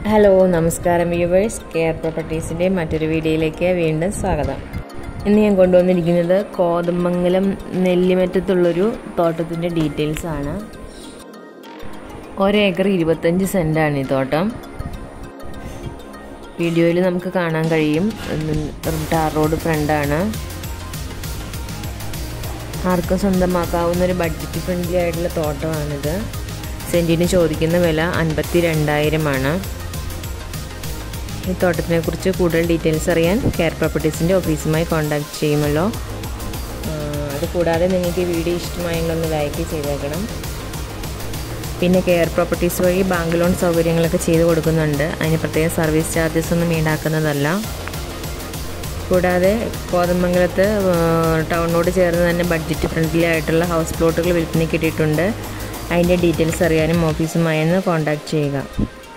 hello നമസ്കാരം viewers care പ്രോപ്പർട്ടീസിൻ്റെ മറ്റൊരു വീഡിയോയിലേക്ക് വീണ്ടും സ്വാഗതം ഇന്ന് ഞാൻ കൊണ്ടുവന്നിരിക്കുന്നത് കോതമംഗലം നെല്ലിമറ്റത്തുള്ളൊരു തോട്ടത്തിൻ്റെ ഡീറ്റെയിൽസ് ആണ് ഒരേക്കർ ഇരുപത്തഞ്ച് സെൻറ്റാണ് ഈ തോട്ടം വീഡിയോയിൽ നമുക്ക് കാണാൻ കഴിയും ടാർ റോഡ് ഫ്രണ്ടാണ് ആർക്കും സ്വന്തമാക്കാവുന്ന ഒരു ബഡ്ജറ്റ് ഫ്രണ്ട്ലി ആയിട്ടുള്ള തോട്ടമാണിത് സെൻറ്റിന് ചോദിക്കുന്ന വില അൻപത്തി രണ്ടായിരമാണ് ഈ തോട്ടത്തിനെ കുറിച്ച് കൂടുതൽ ഡീറ്റെയിൽസ് അറിയാൻ കെയർ പ്രോപ്പർട്ടീസിൻ്റെ ഓഫീസുമായി കോൺടാക്ട് ചെയ്യുമല്ലോ അത് കൂടാതെ നിങ്ങൾക്ക് ഈ വീഡിയോ ഇഷ്ടമായെങ്കിൽ ഒന്ന് ലൈക്ക് ചെയ്തേക്കണം പിന്നെ കെയർ പ്രോപ്പർട്ടീസ് വഴി ബാങ്ക് ലോൺ സൗകര്യങ്ങളൊക്കെ ചെയ്തു കൊടുക്കുന്നുണ്ട് അതിന് പ്രത്യേക സർവീസ് ചാർജസ് ഒന്നും ഈടാക്കുന്നതല്ല കൂടാതെ കോതമംഗലത്ത് ടൗണിനോട് ചേർന്ന് തന്നെ ബഡ്ജറ്റ് ഫ്രണ്ട്ലി ആയിട്ടുള്ള ഹൗസ് പ്ലോട്ടുകൾ വിൽപ്പനയ്ക്ക് കിട്ടിയിട്ടുണ്ട് അതിൻ്റെ ഡീറ്റെയിൽസ് അറിയാനും ഓഫീസുമായി ഒന്ന് കോൺടാക്ട് ചെയ്യുക